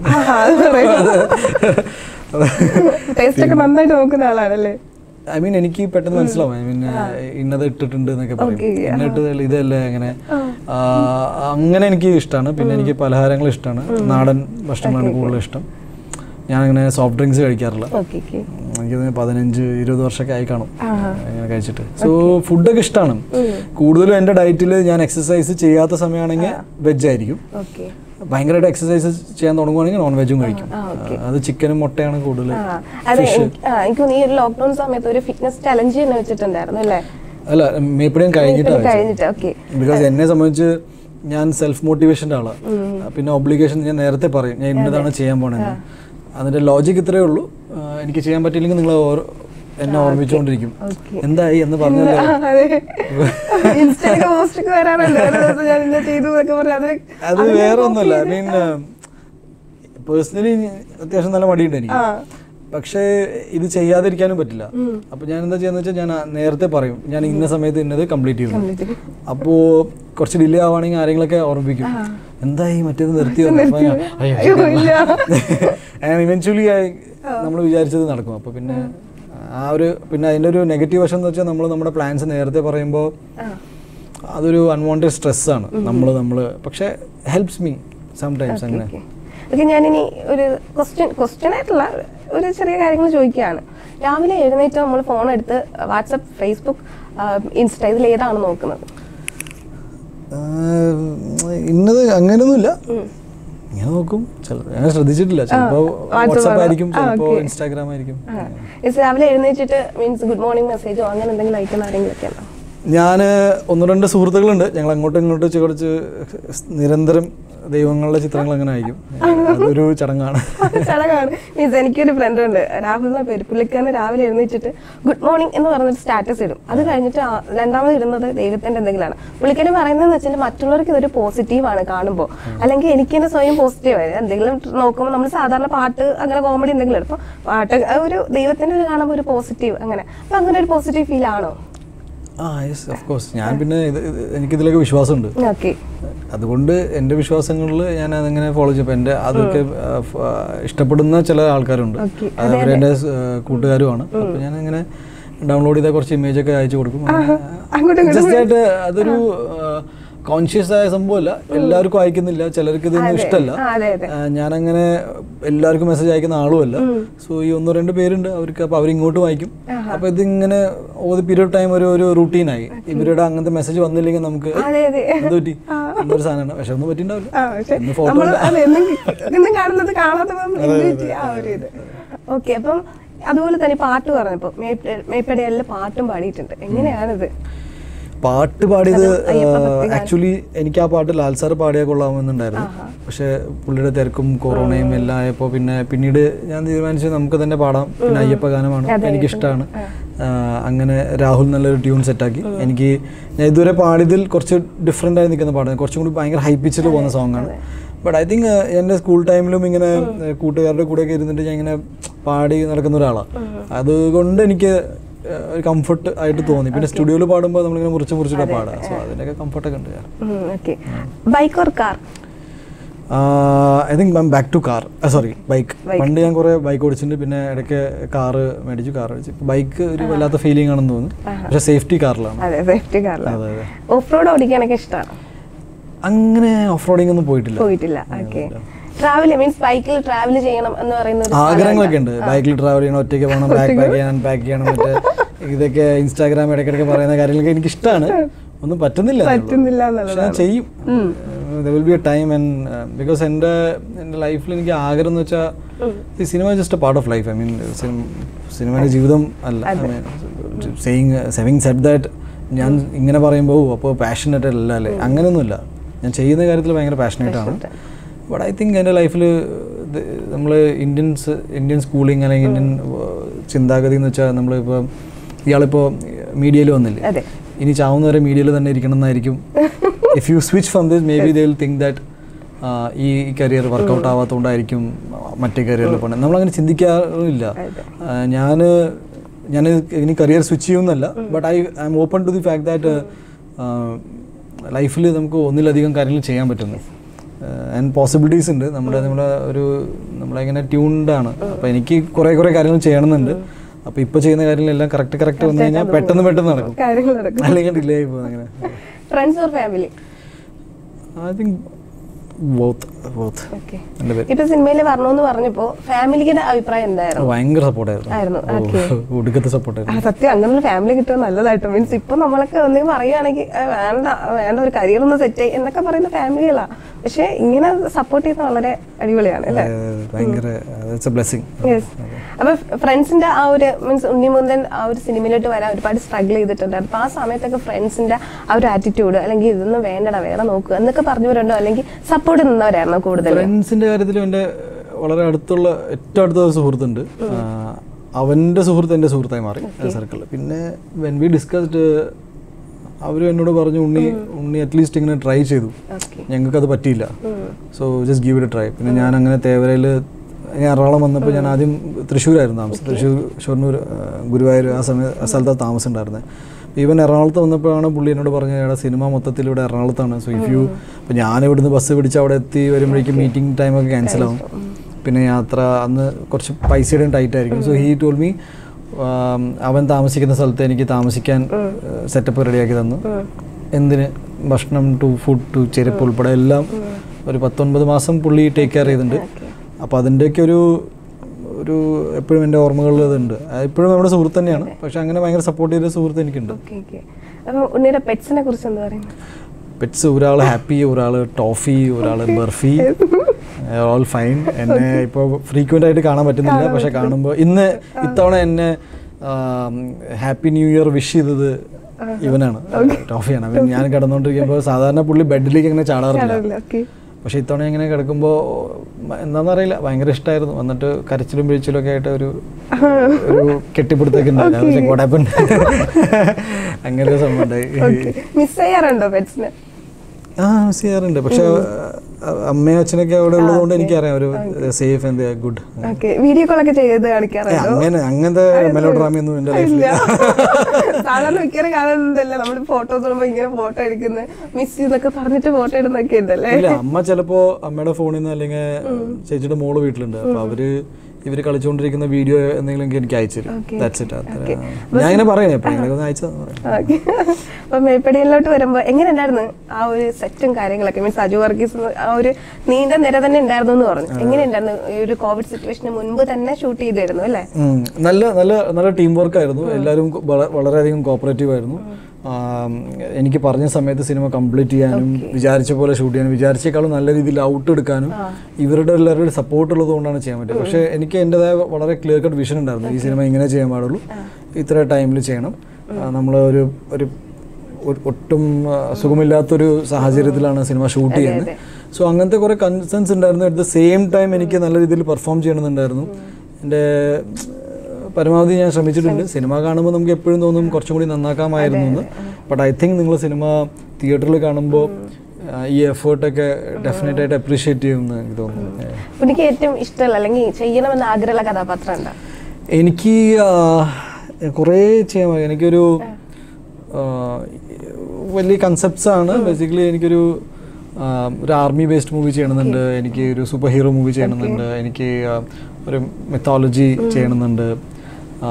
ടേസ്റ്റ് ഒക്കെ നന്നായിട്ട് നോക്കുന്ന ആളാണല്ലേ ഐ മീൻ എനിക്ക് പെട്ടെന്ന് മനസ്സിലാവും ഐ മീൻ ഇന്നത് ഇട്ടിട്ടുണ്ട് എന്നൊക്കെ പറയും Okay, ഇന്ന ഇട്ടതല്ല ഇതല്ലേ അങ്ങനെ ആ, അങ്ങനെ എനിക്ക് ഇഷ്ടമാണ് പിന്നെ എനിക്ക് പലഹാരങ്ങൾ ഇഷ്ടമാണ് നാടൻ ഭക്ഷണങ്ങളാണ് കൂടുതൽ ഇഷ്ടം ഞാനങ്ങനെ സോഫ്റ്റ് ഡ്രിങ്ക്സ് കഴിക്കാറില്ല ഓക്കെ ഓക്കെ എനിക്ക് പതിനഞ്ച് ഇരുപത് വർഷമൊക്കെ ആയി കാണും ആഹാ. അങ്ങനെ കഴിച്ചിട്ട് സോ ഫുഡൊക്കെ ഇഷ്ടമാണ് കൂടുതലും എൻ്റെ ഡയറ്റിൽ ഞാൻ എക്സസൈസ് ചെയ്യാത്ത സമയമാണെങ്കിൽ വെജ് ആയിരിക്കും ഓക്കെ ഭയങ്കരമായിട്ട് എക്സസൈസ് ചെയ്യാൻ തുടങ്ങുവാണെങ്കിൽ നോൺ വെജും കഴിക്കും ആ, okay. അത് ചിക്കനും മുട്ടയാണ് കൂടുതൽ ആ അതെ എനിക്ക് ആ, എനിക്ക് തോന്നുന്നു ഈ ഒരു ലോക്ക്ഡൌൺ സമയത്ത് ഒരു ഫിറ്റ്നസ് ചലഞ്ച് തന്നെ വെച്ചിട്ടുണ്ടായിരുന്നു അല്ലേ അല്ല മേപ്പിടിയും കഴിഞ്ഞിട്ടാണ് കഴിഞ്ഞിട്ട് ഓക്കെ ബിക്കോസ് എന്നെ സംബന്ധിച്ച് ഞാൻ സെൽഫ് മോട്ടിവേഷൻ്റെ ആളാണ് പിന്നെ ഒബ്ലിഗേഷൻ ഞാൻ നേരത്തെ പറയും ഞാൻ ഇന്നതാണ് ചെയ്യാൻ പോണെന്ന് അതിന്റെ ലോജിക് ഇത്രയേ ഉള്ളൂ ആ, എനിക്ക് ചെയ്യാൻ പറ്റിയില്ലെങ്കിൽ നിങ്ങൾ ഓർ- എന്നെ ഓർമ്മിച്ചുകൊണ്ടിരിക്കും Okay. എന്തായി എന്ന് പറഞ്ഞല്ലോ ഇൻസ്റ്റയിലൊക്കെ പോസ്റ്റ് ഒക്കെ വരാറുണ്ട് ഒരു ദിവസം ഞാൻ ഇന്ന ചെയ്തു എന്നൊക്കെ പറഞ്ഞ് അത് അത് വേറെ ഒന്നുമല്ല ഐ മീൻ പേഴ്സണലി അത്യാവശ്യം നല്ല മടിയുണ്ട് എനിക്ക് ആ. പക്ഷേ ഇത് ചെയ്യാതിരിക്കാനും പറ്റില്ല അപ്പൊ ഞാൻ എന്താ ചെയ്യുന്നത് വെച്ചാൽ ഞാൻ ആ നേരത്തെ പറയും ഞാൻ ഇന്ന സമയത്ത് ഇന്നത് കംപ്ലീറ്റ് ചെയ്യും Complete ചെയ്യും. അപ്പോ കുറച്ച് ഡിലേ ആവുകയാണെങ്കിൽ ആരെങ്കിലൊക്കെ ഓർമ്മിപ്പിക്കും എന്തായി മറ്റേത് നിർത്തിയോ അയ്യോ, ഇല്ല. ഇവൻച്വലി നമ്മൾ വിചാരിച്ചത് നടക്കും അപ്പൊ പിന്നെ ആ ഒരു പിന്നെ അതിന്റെ ഒരു നെഗറ്റീവ് വശം എന്ന് വെച്ചാൽ നമ്മൾ നമ്മുടെ പ്ലാൻസ് നേരത്തെ പറയുമ്പോൾ ആ. അതൊരു അൺവാണ്ടഡ് സ്ട്രെസ് ആണ് നമ്മൾ നമ്മൾ പക്ഷെ ഹെൽപ്സ് മീ സംടൈംസ് അങ്ങനെ ഓക്കെ ഞാനിനി ഒരു ക്വസ്റ്റ്യൻ ക്വസ്റ്റ്യൻ ആയിട്ടുള്ള ഒരു ചെറിയ കാര്യങ്ങൾ ചോദിക്കുകയാണ് രാവിലെ എഴുന്നേറ്റ് നമ്മൾ ഫോൺ എടുത്ത് വാട്സപ്പ് ഫേസ്ബുക്ക് ഇൻസ്റ്റ ഇതിൽ ഏതാണ് നോക്കുന്നത് ആഹ് ഇന്നത് അങ്ങനെയൊന്നുമില്ല ഇങ്ങനെ നോക്കും ചില ഞാൻ ശ്രദ്ധിച്ചിട്ടില്ല ചിലപ്പോ WhatsApp വാട്സപ്പ് ആണ്. ആയിരിക്കും ആ, ചിലപ്പോ okay. ഇൻസ്റ്റാഗ്രാം ആയിരിക്കും മീൻസ് രാവിലെ എഴുന്നേറ്റിട്ട് മീൻസ് ഗുഡ് മോർണിംഗ് മെസ്സേജോ അങ്ങനെ എന്തെങ്കിലും അയക്കുന്ന ആരെങ്കിലും ഒക്കെ ഉണ്ടോ ഞാൻ ഒന്ന് രണ്ട് സുഹൃത്തുക്കളുണ്ട് ഞങ്ങൾ അങ്ങോട്ടും ഇങ്ങോട്ടും ചെ- കുറച്ച് നിരന്തരം ദൈവങ്ങളുടെ ചിത്രങ്ങൾ അങ്ങനെ അയക്കും അതൊരു ചടങ്ങാണ് ചടങ്ങാണ് മീൻസ് എനിക്കൊരു ഫ്രണ്ട് ഉണ്ട് രാഹുൽ എന്ന പേര് പുള്ളിക്കാരന് രാവിലെ എഴുന്നേറ്റിട്ട് ഗുഡ് മോർണിംഗ് എന്ന് പറഞ്ഞൊരു സ്റ്റാറ്റസ് ഇടും അത് കഴിഞ്ഞിട്ട് ആ- രണ്ടാമത് ഇടുന്നത് ദൈവത്തിന്റെ എന്തെങ്കിലുമാണ് പുള്ളിക്കാരൻ പറയുന്നതെന്ന് വെച്ചാൽ മറ്റുള്ളവർക്ക് ഇതൊരു പോസിറ്റീവാണ് കാണുമ്പോൾ അല്ലെങ്കിൽ എനിക്ക് തന്നെ സ്വയം പോസിറ്റീവ് ആയത് എന്തെങ്കിലും നോക്കുമ്പോൾ നമ്മൾ സാധാരണ പാട്ട് അങ്ങനെ കോമഡി എന്തെങ്കിലും ഇടും അപ്പോൾ പാട്ട് ആ ഒരു ദൈവത്തിന്റെ ഒരു കാണുമ്പോൾ ഒരു പോസിറ്റീവ് അങ്ങനെ അപ്പൊ അങ്ങനെ ഒരു പോസിറ്റീവ് ഫീൽ ആണോ ആ യെസ് ഓഫ് കോഴ്സ് ഞാൻ പിന്നെ ഇത് ഇത് എനിക്കിതിലൊക്കെ വിശ്വാസമുണ്ട് ഓക്കെ അതുകൊണ്ട് എൻ്റെ വിശ്വാസങ്ങളിൽ ഞാൻ അതങ്ങനെ ഫോളോ ചെയ്യും എൻ്റെ അതൊക്കെ ആ, ഫ- ആ, ഇഷ്ടപ്പെടുന്ന ചില ആൾക്കാരുണ്ട് Okay. അത് അവരെൻ്റെ കൂട്ടുകാരുമാണ് അപ്പോൾ ഞാൻ അങ്ങനെ ഡൗൺലോഡ് ചെയ്ത കുറച്ച് ഇമേജ് ഒക്കെ അയച്ചു കൊടുക്കും അങ്ങോട്ടും ഇങ്ങോട്ടും ജസ്റ്റ് ആയിട്ട് അതൊരു കോൺഷ്യസ് ആയ സംഭവമല്ല എല്ലാവർക്കും അയക്കുന്നില്ല ചിലർക്ക് ഇതൊന്നും ഇഷ്ടമല്ല ആ, അതെ അതെ ആ, ഞാനങ്ങനെ എല്ലാവർക്കും മെസ്സേജ് അയക്കുന്ന ആളുമല്ല സോ ഈ ഒന്നോ രണ്ട് പേരുണ്ട് അവർക്ക് അപ്പോൾ അവരിങ്ങോട്ട് വായിക്കും അപ്പോൾ ഇതിങ്ങനെ ഓരോ പീരിയഡ് ടൈം ഒരു ഒരു റൂട്ടീനായി ഇവരുടെ അങ്ങനത്തെ മെസ്സേജ് വന്നില്ലെങ്കിൽ നമുക്ക് അതെ അതെ എന്ത് പറ്റി എന്നൊരു സാധനമാണ് പക്ഷെ ഒന്നും പറ്റിണ്ടാവില്ല ആ, പക്ഷെ ഇന്ന് photo നമ്മള് ഇല്ല. അതെ, എന്നും എന്നും കാണുന്നത് കാണാതെ ആ ഒരു ഇത് ഓക്കെ അപ്പം അതുപോലെ തന്നെ പാട്ട് പറഞ്ഞപ്പോ മേപ്പടയല്ല പാട്ടും പാടിയിട്ടുണ്ട് എങ്ങനെയാണിത് പാട്ട് പാടിയത് അയ്യപ്പ ഭക്തിഗാനം. ആക്ച്വലി എനിക്ക് ആ പാട്ട് ലാൽ സാർ പാടിയാൽ കൊള്ളാമെന്നുണ്ടായിരുന്നു പക്ഷെ പുള്ളിയുടെ തിരക്കും കൊറോണയും എല്ലാം ആയപ്പോൾ പിന്നെ പിന്നീട് ഞാൻ തീരുമാനിച്ചു നമുക്ക് തന്നെ പാടാം പിന്നെ അയ്യപ്പ ഗാനമാണ് എനിക്കിഷ്ടമാണ് ആ, അങ്ങനെ രാഹുൽ നല്ലൊരു ട്യൂൺ സെറ്റാക്കി എനിക്ക് ഞാൻ ഇതുവരെ പാടിയതിൽ കുറച്ച് ഡിഫറെൻ്റ് ആയി നിൽക്കുന്ന പാടാണ് കുറച്ചും കൂടി ഭയങ്കര ഹൈപ്പിച്ചിൽ പോകുന്ന സോങ്ങാണ് ബട്ട് ഐ തിങ്ക് എൻ്റെ സ്കൂൾ ടൈമിലും ഇങ്ങനെ ഏഹ്, കൂട്ടുകാരുടെ കൂടെയൊക്കെ ഇരുന്നിട്ട് ഞാൻ ഇങ്ങനെ പാടി നടക്കുന്ന ഒരാളാണ് അതുകൊണ്ട് എനിക്ക് ഏഹ്, ഒരു കംഫർട്ട് ആയിട്ട് തോന്നി പിന്നെ സ്റ്റുഡിയോയിൽ പാടുമ്പോൾ നമ്മളിങ്ങനെ മുറിച്ച് മുറിച്ചിട്ട് പാടാം സോ അതിൻ്റെയൊക്കെ കംഫർട്ടൊക്കെ ഉണ്ട് okay bike or car I think back to car sorry bike പണ്ട് ഞാൻ കുറേ ബൈക്ക് ഓടിച്ചിട്ടുണ്ട് പിന്നെ ഇടയ്ക്ക് കാറ് മേടിച്ചു കാർ മേടിച്ചു ബൈക്ക് ഒരു വല്ലാത്ത ഫീലിംഗ് ആണെന്ന് തോന്നുന്നു പക്ഷേ സേഫ്റ്റി കാറിലാണ് അതെ സേഫ്റ്റി കാറിലാണ് അതെ അതെ ഓഫ് റോഡ് ഓടിക്കാനൊക്കെ ഇഷ്ടമാണ് അങ്ങനെ ഓഫ് റോഡിംഗ് ഒന്നും പോയിട്ടില്ല പോയിട്ടില്ല ഓക്കെ ട്രാവൽ മീൻസ് ബൈക്കിൽ ട്രാവൽ ചെയ്യണം എന്ന് പറയുന്ന ഒരു ആഗ്രഹങ്ങളൊക്കെ ഉണ്ട് ബൈക്കിൽ ട്രാവൽ ചെയ്യണം ഒറ്റയ്ക്ക് പോകണം ബാക്ക് പാക്ക് ചെയ്യണം പാക്ക് ചെയ്യണം മറ്റേ ഇതൊക്കെ ഇൻസ്റ്റാഗ്രാം ഇടയ്ക്കിടയ്ക്ക് പറയുന്ന കാര്യങ്ങളൊക്കെ എനിക്ക് ഇഷ്ടമാണ് ഒന്നും പറ്റുന്നില്ല എന്നേ ഉള്ളൂ. പറ്റുന്നില്ല പക്ഷെ എന്നുള്ളതാണ് ഞാൻ ചെയ്യും will be a time and because എൻ്റെ എൻ്റെ ലൈഫിൽ എനിക്ക് ആഗ്രഹം എന്ന് വെച്ചാൽ ഈ cinema just a part of life I mean സിനിമയുടെ ജീവിതം അല്ല സെയിങ് സെവിങ് സെറ്റ് ദാറ്റ് ഞാൻ ഇങ്ങനെ പറയുമ്പോൾ അപ്പോൾ പാഷനറ്റ് അല്ല അല്ലേ അങ്ങനെയൊന്നുമില്ല ഞാൻ ചെയ്യുന്ന കാര്യത്തിൽ ഭയങ്കര പാഷനേറ്റ് ആണ് ബട്ട് ഐ തിങ്ക് എൻ്റെ ലൈഫിൽ നമ്മൾ ഇന്ത്യൻസ് ഇന്ത്യൻ സ്കൂളിങ് അല്ലെങ്കിൽ ഇന്ത്യൻ ചിന്താഗതി എന്ന് വെച്ചാൽ നമ്മളിപ്പോൾ ഇയാളിപ്പോൾ മീഡിയയിൽ വന്നില്ലേ അതെ ഇനി ചാവുന്നവരെ മീഡിയയിൽ തന്നെ ഇരിക്കണം എന്നായിരിക്കും if you switch from this maybe they will think that ഈ കരിയർ വർക്കൗട്ട് ആവാത്തതുകൊണ്ടായിരിക്കും മറ്റേ കരിയറിൽ പോകണം നമ്മളങ്ങനെ ചിന്തിക്കാറില്ല ഞാൻ ഞാൻ ഇനി കരിയർ സ്വിച്ച് ചെയ്യുമെന്നല്ല but I I'm open to the fact that ലൈഫിൽ നമുക്ക് ഒന്നിലധികം കാര്യങ്ങൾ ചെയ്യാൻ പറ്റുന്നു ആൻഡ് പോസിബിലിറ്റീസ് ഉണ്ട് നമ്മുടെ നമ്മുടെ ഒരു നമ്മളെങ്ങനെ ട്യൂൺഡ് ആണ് അപ്പോൾ എനിക്ക് കുറേ കുറേ കാര്യങ്ങൾ ചെയ്യണമെന്നുണ്ട് അപ്പോൾ ഇപ്പോൾ ചെയ്യുന്ന കാര്യങ്ങളെല്ലാം കറക്റ്റ് കറക്റ്റ് വന്നു കഴിഞ്ഞാൽ പെട്ടെന്ന് പെട്ടെന്ന് നടക്കും കാര്യങ്ങൾ നടക്കും അല്ലെങ്കിൽ ഡിലേ ആയി പോകും അങ്ങനെ friends or family I think both both okay എൻ്റെ പേര് ഇപ്പൊ സിനിമയിൽ വരണമെന്ന് പറഞ്ഞപ്പോ ഫാമിലിയുടെ അഭിപ്രായം എന്തായിരുന്നു ഭയങ്കര സപ്പോർട്ടായിരുന്നു ആയിരുന്നു ഓക്കെ ഒടുക്കത്തെ സപ്പോർട്ടായിരുന്നു ആ സത്യം അങ്ങനെ ഒരു ഫാമിലി കിട്ടുക നല്ലതായിട്ട് മീൻസ് ഇപ്പൊ നമ്മളൊക്കെ എന്തെങ്കിലും പറയുകയാണെങ്കിൽ "ആ, വേണ്ട വേണ്ട ഒരു കരിയർ ഒന്ന് സെറ്റ് ആയി എന്നൊക്കെ പറയുന്ന ഫാമിലികളാ പക്ഷെ ഇങ്ങനെ സപ്പോർട്ട് ചെയ്യുന്ന വളരെ അടിപൊളിയാണ് അല്ലേ ഏഹ് ഭയങ്കര ഇറ്റ്സ് എ ബ്ലെസ്സിങ് യെസ് അപ്പൊ ഫ്രണ്ട്സിന്റെ ആ ഒരു മീൻസ് ഉണ്ണിമുന്തൻ ആ ഒരു സിനിമയിലോട്ട് വരാൻ ഒരുപാട് സ്ട്രഗിൾ ചെയ്തിട്ടുണ്ടായിരുന്നു അപ്പൊ ആ സമയത്തൊക്കെ ഫ്രണ്ട്സിന്റെ ആ ഒരു ആറ്റിറ്റ്യൂഡ് അല്ലെങ്കിൽ ഇതൊന്നും വേണ്ടടാ വേറെ നോക്കുക എന്നൊക്കെ പറഞ്ഞവരുണ്ടോ അല്ലെങ്കിൽ സപ്പോർട്ട് നിന്നവരായിരുന്നോ കൂടുതൽ ഫ്രണ്ട്സിന്റെ കാര്യത്തിലും എൻ്റെ വളരെ അടുത്തുള്ള ഏറ്റവും അടുത്ത ഒരു സുഹൃത്തുണ്ട് ആ, അവന്റെ സുഹൃത്ത് എൻ്റെ സുഹൃത്തായി മാറി സർക്കിളിൽ പിന്നെ വെൻ വി ഡിസ്കസ്ഡ് അവർ എന്നോട് പറഞ്ഞു ഉണ്ണി ഉണ്ണി അറ്റ്ലീസ്റ്റ് ഇങ്ങനെ ട്രൈ ചെയ്തു ഓക്കെ ഞങ്ങൾക്ക് അത് പറ്റിയില്ല so just give it try പിന്നെ ഞാൻ അങ്ങനെ തേവരയിൽ ഞാൻ എറണാകുളം വന്നപ്പോൾ ഞാൻ ആദ്യം തൃശ്ശൂരായിരുന്നു താമസം തൃശ്ശൂർ ഷൊർണൂർ ആ, ഗുരുവായൂർ ആ സമയം ആ സ്ഥലത്താണ് താമസം ഉണ്ടായിരുന്നത് ഈവൻ എറണാകുളത്ത് വന്നപ്പോഴാണ് പുള്ളി എന്നോട് പറഞ്ഞത് എടാ സിനിമ മൊത്തത്തിൽ ഇവിടെ എറണാകുളത്താണ് സോ ഇഫ് യു അപ്പോൾ ഞാൻ ഇവിടുന്ന് ബസ് പിടിച്ച് അവിടെ എത്തി വരുമ്പോഴേക്കും മീറ്റിംഗ് ടൈമൊക്കെ ക്യാൻസൽ ആവും പിന്നെ യാത്ര അന്ന് കുറച്ച് പൈസയുടെയും ടൈറ്റ് ആയിരിക്കും സോ ഹീ ടോൾ മീ അവൻ താമസിക്കുന്ന സ്ഥലത്ത് എനിക്ക് താമസിക്കാൻ സെറ്റപ്പ് റെഡിയാക്കി തന്നു എന്തിന് ഭക്ഷണം ടു ഫുഡ് ടു ചെരുപ്പ് ഉൾപ്പെടെ എല്ലാം ഒരു പത്തൊൻപത് മാസം പുള്ളി ടേക്ക് കെയർ ചെയ്തിട്ടുണ്ട് അപ്പോൾ അതിൻ്റെയൊക്കെ ഒരു ഒരു എപ്പോഴും എൻ്റെ ഓർമ്മകളിൽ ഇതുണ്ട് ഇപ്പോഴും നമ്മുടെ സുഹൃത്ത് തന്നെയാണ് പക്ഷെ അങ്ങനെ ഭയങ്കര സപ്പോർട്ട് ചെയ്ത സുഹൃത്ത് എനിക്കുണ്ട് ഓക്കെ ഓക്കെ അപ്പൊ ഉണ്ണിയുടെ പെറ്റ്സിനെ കുറിച്ച് എന്താ പറയുന്നത് പെറ്റ്സ് ഒരാൾ ഹാപ്പി ഒരാൾ ടോഫി ഒരാൾ ബർഫി ഓൾ ഫൈൻ എന്നെ ഇപ്പോൾ ഫ്രീക്വൻ്റ് ആയിട്ട് കാണാൻ പറ്റുന്നില്ല പക്ഷെ കാണുമ്പോൾ ഇന്ന് ഇത്തവണ എന്നെ ഹാപ്പി ന്യൂ ഇയർ വിഷ് ചെയ്തത് ഇവനാണ് ടോഫിയാണ് അവൻ ഞാൻ കിടന്നുകൊണ്ടിരിക്കുമ്പോൾ സാധാരണ പുള്ളി ബെഡിലേക്ക് അങ്ങനെ ചാടാറില്ല ഓക്കെ പക്ഷെ ഇത്തവണ ഇങ്ങനെ കിടക്കുമ്പോൾ എന്താണെന്നറിയില്ല ഭയങ്കര ഇഷ്ടമായിരുന്നു വന്നിട്ട് കരച്ചിലും പിഴിച്ചിലും ഒക്കെ ആയിട്ട് ഒരു ഒരു കെട്ടിപ്പിടുത്തൊക്കെ ഉണ്ടായിരുന്നു അങ്ങനെ ഒരു സംഭവം ഉണ്ടായി ഓക്കെ മിസ് ചെയ്യാറുണ്ടോ പെറ്റ്സിനെ ആ മിസ് ചെയ്യാറുണ്ട് പക്ഷെ അമ്മയും അച്ഛനൊക്കെ അവിടെ ഉള്ളതുകൊണ്ട് എനിക്കറിയാം ഒരു safe and good okay video കോളൊക്കെ ചെയ്ത് കാണിക്കാറുണ്ടോ അങ്ങനെ അങ്ങനത്തെ മെലോ ഡ്രാമയൊന്നും എൻ്റെ ലൈഫിൽ ഇല്ല സാധാരണ മിക്കവാറും കാണുന്നതല്ല നമ്മൾ ഫോട്ടോസ് ഇടുമ്പോ ഇങ്ങനെ ഫോട്ടോ എടുക്കുന്നത് മിസ് ചെയ്തൊക്കെ പറഞ്ഞിട്ട് ഫോട്ടോ ഇടുന്നൊക്കെ ഉണ്ടല്ലേ ഇല്ല അമ്മ ചിലപ്പോ അമ്മയുടെ ഫോണിൽ നിന്ന് അല്ലെങ്കിൽ ചേച്ചിയുടെ മോള് വീട്ടിലുണ്ട് അപ്പൊ അവര് ഇവര് കളിച്ചുകൊണ്ടിരിക്കുന്ന വീഡിയോ എന്തെങ്കിലും എനിക്ക് അയച്ചു തരും Okay. ദാറ്റ്സ് ഇറ്റ് ഞാൻ ഇങ്ങനെ പറയാം എപ്പോഴെങ്കിലും ഒന്ന് അയച്ചു ഓക്കെ അപ്പൊ മേപ്പടിയിലോട്ട് വരുമ്പോ എങ്ങനെ ഉണ്ടായിരുന്നു ആ ഒരു സെറ്റും കാര്യങ്ങളൊക്കെ മീൻസ് അജു വർഗീസ് ആ ഒരു നീണ്ട നിര തന്നെ ഉണ്ടായിരുന്നു എന്ന് പറഞ്ഞു എങ്ങനെ ഉണ്ടായിരുന്നു ഈ ഒരു കോവിഡ് സിറ്റുവേഷന് മുൻപ് തന്നെ ഷൂട്ട് ചെയ്തായിരുന്നു അല്ലേ ഉം. നല്ല നല്ല നല്ല ടീം വർക്ക് ആയിരുന്നു എല്ലാവരും വള- വളരെയധികം കോപ്പറേറ്റീവ് ആയിരുന്നു ആം, എനിക്ക് പറഞ്ഞ സമയത്ത് സിനിമ കംപ്ലീറ്റ് ചെയ്യാനും വിചാരിച്ച പോലെ ഷൂട്ട് ചെയ്യാനും വിചാരിച്ചേക്കാളും നല്ല രീതിയിൽ ഔട്ട് എടുക്കാനും ഇവരുടെ എല്ലാവരുടെ സപ്പോർട്ട് ഉള്ളത് കൊണ്ടാണ് ചെയ്യാൻ പറ്റിയത് പക്ഷേ എനിക്ക് എൻ്റെതായ വളരെ ക്ലിയർ കട്ട് വിഷൻ ഉണ്ടായിരുന്നു ഈ സിനിമ ഇങ്ങനെ ചെയ്യാൻ പാടുള്ളൂ ഇത്ര ടൈമിൽ ചെയ്യണം നമ്മൾ ഒരു ഒരു ഒരു- ഒട്ടും ആ, സുഖമില്ലാത്തൊരു സാഹചര്യത്തിലാണ് സിനിമ ഷൂട്ട് ചെയ്യുന്നത് സോ അങ്ങനത്തെ കുറേ കൺസേൺസ് ഉണ്ടായിരുന്നു അറ്റ് ദ സെയിം ടൈം എനിക്ക് നല്ല രീതിയിൽ പെർഫോം ചെയ്യണമെന്നുണ്ടായിരുന്നു എൻ്റെ പരമാവധി ഞാൻ ശ്രമിച്ചിട്ടുണ്ട് സിനിമ കാണുമ്പോൾ നമുക്ക് എപ്പോഴും തോന്നും കുറച്ചും കൂടി നന്നാക്കാമായിരുന്നു എന്ന് ബട്ട് ഐ തിങ്ക് നിങ്ങൾ സിനിമ തിയേറ്ററിൽ കാണുമ്പോൾ ഈ എഫേർട്ടൊക്കെ ഡെഫിനറ്റ് ആയിട്ട് അപ്രീഷിയേറ്റ് ചെയ്യുമെന്ന് എനിക്ക് തോന്നുന്നു എനിക്ക് ഏറ്റവും ഇഷ്ടമല്ല അല്ലെങ്കിൽ ചെയ്യണമെന്ന് ആഗ്രഹമുള്ള കഥാപാത്രം എന്താ എനിക്ക് ആ, കുറേ ചെയ്യാൻ പറ്റും. എനിക്കൊരു ആ, വലിയ കൺസെപ്റ്റ്സ് ആണ് ബേസിക്കലി എനിക്കൊരു ആ, ഒരു ആർമി ബേസ്ഡ് മൂവി ചെയ്യണമെന്നുണ്ട് എനിക്ക് ഒരു സൂപ്പർ ഹീറോ മൂവി ചെയ്യണമെന്നുണ്ട് എനിക്ക് ആ, ഒരു മെത്തോളജി ചെയ്യണമെന്നുണ്ട് ആ,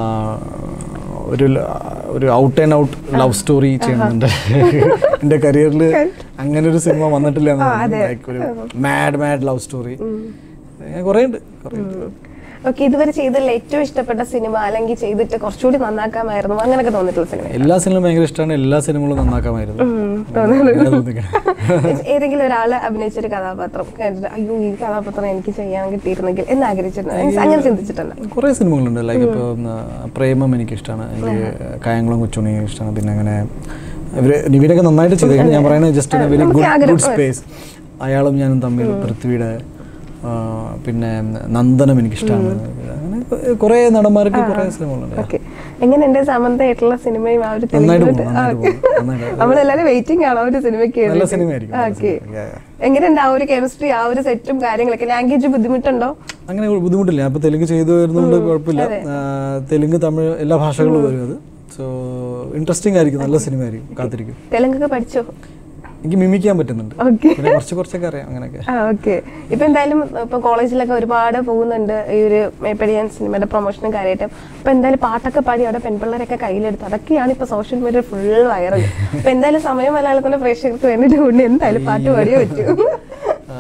ഒരു ല- ഒരു out and out love story ചെയ്യണമെന്നുണ്ട് എൻ്റെ കരിയറിൽ അങ്ങനെ ഒരു സിനിമ വന്നിട്ടില്ല ലൈക്ക് ഒരു മാഡ് മാഡ് ലവ് സ്റ്റോറി കുറേ ഉണ്ട് കുറേ ഉണ്ട് ഓക്കെ ഇതുവരെ ചെയ്തതിൽ ഏറ്റവും ഇഷ്ടപ്പെട്ട സിനിമ അല്ലെങ്കിൽ ചെയ്തിട്ട് കുറച്ചുകൂടി നന്നാക്കാമായിരുന്നു അങ്ങനെയൊക്കെ തോന്നിയിട്ടുള്ള സിനിമ എല്ലാ സിനിമയും ഭയങ്കര ഇഷ്ടമാണ് എല്ലാ സിനിമകളും നന്നാക്കാമായിരുന്നു അങ്ങനെ തോന്നിക്കണം. ഏതെങ്കിലും ഒരാള് അഭിനയിച്ച ഒരു കഥാപാത്രം കേട്ടിട്ട് അയ്യോ ഈ കഥാപാത്രം എനിക്ക് ചെയ്യാൻ കിട്ടിയിരുന്നെങ്കിൽ എന്ന് ആഗ്രഹിച്ചിട്ടുണ്ട് Means അങ്ങനെ ചിന്തിച്ചിട്ടുണ്ട് കുറേ സിനിമകളുണ്ട് ലൈക്ക് ഇപ്പോൾ പ്രേമം എനിക്കിഷ്ടമാണ് എനിക്ക് കായംകുളം കൊച്ചുണ്ണി ഇഷ്ടമാണ് പിന്നെ അങ്ങനെ ഇവര് നിവിനൊക്കെ നന്നായിട്ട് ചെയ്തേക്കും ഞാൻ പറയുന്നത് ജസ്റ്റ് വെരി നമുക്ക് ഗുഡ് ആഗ്രഹം, ഗുഡ് സ്പേസ് അയാളും ഞാനും തമ്മിൽ പൃഥ്വിയുടെ ആ, പിന്നെ നന്ദനം എനിക്കിഷ്ടമാണ് അങ്ങനെ കുറേ നടന്മാർക്ക് കുറേ സിനിമകളുണ്ട് ഓക്കെ എങ്ങനെയുണ്ട് സമന്തയായിട്ടുള്ള സിനിമയും ആ ഒരു നന്നായിട്ട് തെലുങ്കിലോട്ട് പോകുന്നു, നന്നായിട്ട് പോകുന്നു, നന്നായിട്ട്. നമ്മളെല്ലാരും വെയിറ്റിംഗ് ആണ് ആ ഒരു സിനിമയ്ക്ക് നല്ല വേണ്ടിയിട്ട്. സിനിമയായിരിക്കും, നല്ല ഓക്കെ സിനിമ. Yeah, yeah. എങ്ങനെയുണ്ട് ആ ഒരു കെമിസ്ട്രി ആ ഒരു സെറ്റും കാര്യങ്ങളൊക്കെ ലാംഗ്വേജ് ബുദ്ധിമുട്ടുണ്ടോ അങ്ങനെ ഒരു ബുദ്ധിമുട്ടില്ല ഞാൻ ഇപ്പോൾ തെലുങ്ക് ചെയ്തു വരുന്നതുകൊണ്ട് കുഴപ്പമില്ല ആ, തെലുങ്ക് തമിഴ് എല്ലാ ഭാഷകളിലും വരും അത് സോ ഇൻട്രസ്റ്റിംഗ് ആയിരിക്കും നല്ല സിനിമ ആയിരിക്കും കാത്തിരിക്കും തെലുങ്കൊക്കെ പഠിച്ചോ എനിക്ക് മിമിക്കാൻ പറ്റുന്നുണ്ട് ഓക്കെ പിന്നെ കുറച്ച് കുറച്ചൊക്കെ അറിയാം അങ്ങനെയൊക്കെ ആ ഓക്കെ ഇപ്പൊ എന്തായാലും ഇപ്പൊ കോളേജിലൊക്കെ ഒരുപാട് പോകുന്നുണ്ട് ഈ ഒരു മേപ്പടിയൻ സിനിമയുടെ പ്രൊമോഷനും കാര്യമായിട്ടും അപ്പൊ എന്തായാലും പാട്ടൊക്കെ പാടി അവിടെ പെൺപിള്ളേരൊക്കെ കയ്യിലെടുത്ത് അതൊക്കെയാണ് ഇപ്പൊ സോഷ്യൽ മീഡിയ ഫുൾ വൈറൽ അപ്പൊ എന്തായാലും സമയം മലയാളത്തിന്റെ പ്രേക്ഷകർക്ക് വേണ്ടിട്ട് കൊണ്ട് എന്തായാലും പാട്ട് പാടിയേ പറ്റൂ ആ,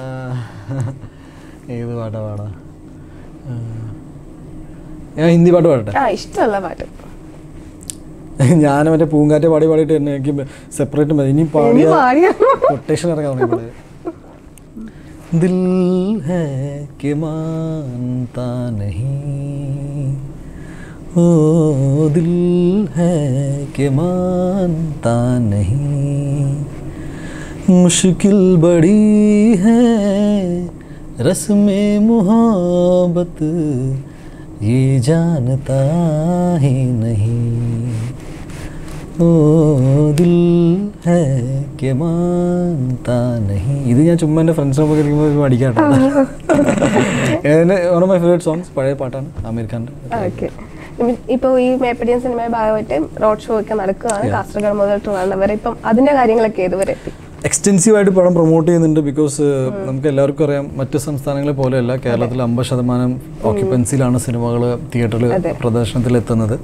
ഏത് പാട്ടാ പാടാ ആ, ഞാൻ ഹിന്ദി പാട്ട് പാടട്ടെ ആ ഇഷ്ടമല്ല പാട്ട് ഞാൻ മറ്റേ പൂങ്കാറ്റ് പാടി പാടിയിട്ട് തന്നെ എനിക്ക് സെപ്പറേറ്റ് മതി ഇനി ഇനി പാടിയ പാടിയ കൊട്ടേഷൻ ഇറങ്ങാൻ തുടങ്ങി दिल है कि मानता नहीं ओ दिल है कि मानता नहीं मुश्किल बड़ी है रस्म मोहब्बत ये जानता ही नहीं ഓ ദിൽ ഹേ കെ മാൻതാ നഹി ഇത് ഞാൻ ചുമ്മാ എൻ്റെ ഫ്രണ്ട്സിനൊപ്പം കളിക്കുമ്പോൾ പഠിക്കാട്ടോ one of my favourite songs പഴയ പാട്ടാണ് ആമിർ ഖാൻ്റെ ഓക്കെ ഇപ്പോൾ ഈ മേപ്പടിയൻ സിനിമയുടെ ഭാഗമായിട്ട് റോഡ് ഷോ ഒക്കെ നടക്കുകയാണ് Yeah. കാസർഗോഡ് മുതൽ ട്രിവാൻഡ്രം വരെ ഇപ്പം അതിന്റെ കാര്യങ്ങളൊക്കെ ഏതുവരെ എത്തി എക്സ്റ്റെൻസീവ് ആയിട്ട് പടം പ്രൊമോട്ട് ചെയ്യുന്നുണ്ട് ബിക്കോസ് നമുക്ക് എല്ലാവർക്കും അറിയാം മറ്റ് സംസ്ഥാനങ്ങളെ പോലെയല്ല കേരളത്തിൽ അമ്പത് ശതമാനം ഓക്യുപ്പൻസിയിലാണ് സിനിമകൾ തിയേറ്ററിൽ അതെ. പ്രദർശനത്തിൽ എത്തുന്നത്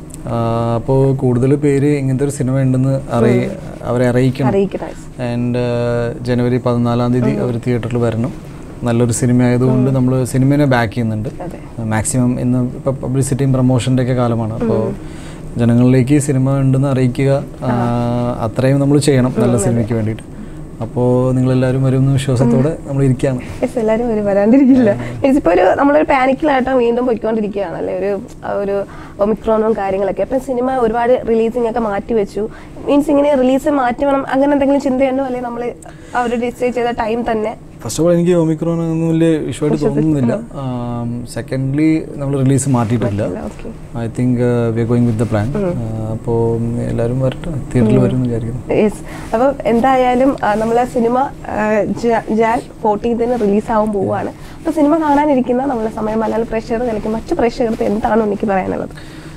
അപ്പോൾ കൂടുതൽ പേര് ഇങ്ങനത്തെ ഒരു സിനിമ ഉണ്ടെന്ന് അറിയി അവരെ അറിയിക്കണം അറിയിക്കണം ആൻഡ് ജനുവരി പതിനാലാം തീയതി അവർ തിയേറ്ററിൽ വരണം നല്ലൊരു സിനിമ ആയതുകൊണ്ട് നമ്മൾ സിനിമേനെ ബാക്ക് ചെയ്യുന്നുണ്ട് അതെ മാക്സിമം ഇന്ന് ഇപ്പോൾ പബ്ലിസിറ്റിയും പ്രൊമോഷൻ്റെ ഒക്കെ കാലമാണ് അപ്പോൾ ജനങ്ങളിലേക്ക് സിനിമ ഉണ്ടെന്ന് അറിയിക്കുക ആ, അത്രയും നമ്മൾ ചെയ്യണം നല്ല സിനിമയ്ക്ക് വേണ്ടിയിട്ട് അപ്പോൾ നിങ്ങളെല്ലാവരും വരുമെന്ന വിശ്വാസത്തോടെ നമ്മൾ ഇരിക്കുകയാണ് യെസ് എല്ലാവരും ഒരു വരാണ്ടിരിക്കില്ല മീൻസ് ഇപ്പോൾ ഒരു നമ്മളൊരു പാനിക്കിലായിട്ട് വീണ്ടും പോയിക്കൊണ്ടിരിക്കുകയാണ് അല്ലേ ഒരു ആ ഒരു ഒമിക്രോണും കാര്യങ്ങളൊക്കെ അപ്പം സിനിമ ഒരുപാട് റിലീസിംഗ് ഒക്കെ മാറ്റി വെച്ചു മീൻസ് ഇങ്ങനെ റിലീസ് മാറ്റി വേണം അങ്ങനെ എന്തെങ്കിലും ചിന്തയുണ്ടോ അല്ലെങ്കിൽ നമ്മൾ ആ ഒരു ഡിസൈഡ് ചെയ്ത ടൈം തന്നെ ഫസ്റ്റ് ഓഫ് ഓൾ എനിക്ക് ഒമിക്രോൺ ഒന്നും വലിയ ഇഷ്യൂ ആയിട്ട് തോന്നുന്നില്ല സെക്കൻഡ്ലി നമ്മൾ റിലീസ് മാറ്റിയിട്ടില്ല okay I think we are going with the plan അപ്പോൾ എല്ലാവരും വരട്ടെ തിയേറ്ററിൽ വരും എന്ന് വിചാരിക്കുന്നു യെസ് അപ്പം എന്തായാലും ആ, നമ്മളെ സിനിമ ആ, ജ- ജാൻ ഫോർട്ടീൻത്തിന് റിലീസാവാൻ പോവുകയാണ് അപ്പോൾ സിനിമ കാണാനിരിക്കുന്ന നമ്മളെ സമയം മലയാള പ്രേക്ഷകർ അല്ലെങ്കിൽ മറ്റു പ്രേക്ഷകർക്ക് എന്താണ് എനിക്ക് പറയാനുള്ളത്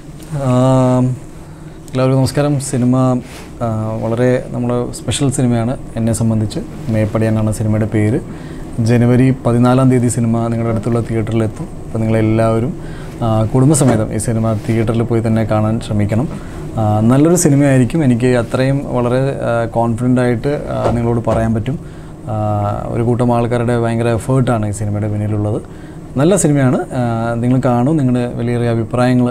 ആം, എല്ലാവർക്കും നമസ്കാരം സിനിമ ആ, വളരെ നമ്മുടെ സ്പെഷ്യൽ സിനിമയാണ് എന്നെ സംബന്ധിച്ച് മേപ്പടിയാനാണ് സിനിമയുടെ പേര് ജനുവരി പതിനാലാം തീയതി സിനിമ നിങ്ങളുടെ അടുത്തുള്ള തിയേറ്ററിലെത്തും അപ്പോൾ നിങ്ങളെല്ലാവരും ആ, കുടുംബസമേതം ഈ സിനിമ തിയേറ്ററിൽ പോയി തന്നെ കാണാൻ ശ്രമിക്കണം ആ, നല്ലൊരു സിനിമയായിരിക്കും എനിക്ക് അത്രയും വളരെ കോൺഫിഡൻ്റ് ആയിട്ട് ആ, നിങ്ങളോട് പറയാൻ പറ്റും ആ, ഒരു കൂട്ടം ആൾക്കാരുടെ ഭയങ്കര എഫേർട്ടാണ് ഈ സിനിമയുടെ പിന്നിലുള്ളത് നല്ല സിനിമയാണ് ആ, നിങ്ങൾ കാണും നിങ്ങളുടെ വലിയ അഭിപ്രായങ്ങൾ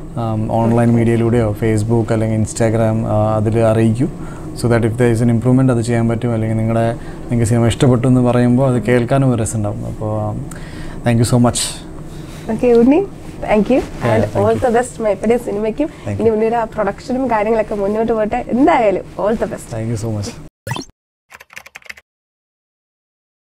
ഓൺലൈൻ മീഡിയയിലൂടെയോ ഫേസ്ബുക്ക് അല്ലെങ്കിൽ ഇൻസ്റ്റാഗ്രാം അതിൽ അറിയിക്കൂ so that if there is an improvement അത് ചെയ്യാൻ പറ്റും അല്ലെങ്കിൽ നിങ്ങളുടെ നിങ്ങൾക്ക് സിനിമ ഇഷ്ടപ്പെട്ടു എന്ന് പറയുമ്പോൾ അത് കേൾക്കാനും ഒരു രസമുണ്ടാവും അപ്പോൾ thank you so much okay Unni thank you and thank all the best Meppadiyan സിനിമയ്ക്കും Thank ഇനി മുന്നൊരു ആ പ്രൊഡക്ഷനും കാര്യങ്ങളൊക്കെ മുന്നോട്ട് പോട്ടെ എന്തായാലും all the best thank you so much